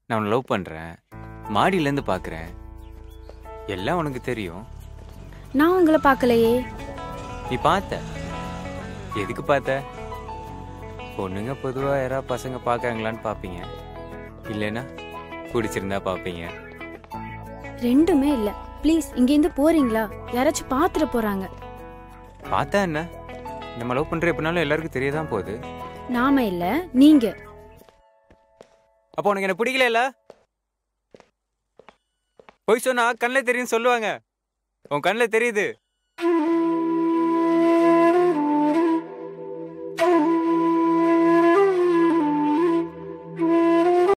நான் உன்னை லவ் பண்ணுறேன் மாடியிலேருந்து பார்க்குறேன் எல்லாம் உனக்கு தெரியும் நான் உங்களை பார்க்கலையே நீ பார்த்த எதுக்கு பார்த்த பொண்ணுங்க பொதுவாக யாராவது பசங்க பார்க்குறாங்களான்னு பார்ப்பீங்க இல்லைன்னா பிடிச்சிருந்தா பார்ப்பீங்க ரெண்டுமே இல்ல ப்ளீஸ் இங்கேருந்து போறீங்களா யாராச்சும் பாத்துட்டு போறாங்க பார்த்தா என்ன நம்ம லவ் பண்ணுற எப்படினாலும் எல்லாருக்கும் தெரிய தான் போகுது நாம இல்ல நீங்க அப்போ உனக்கு என்ன பிடிக்கல பொய் சொன்னா கண்ணில் தெரியும் சொல்லுவாங்க உன் கண்ணில் தெரியுது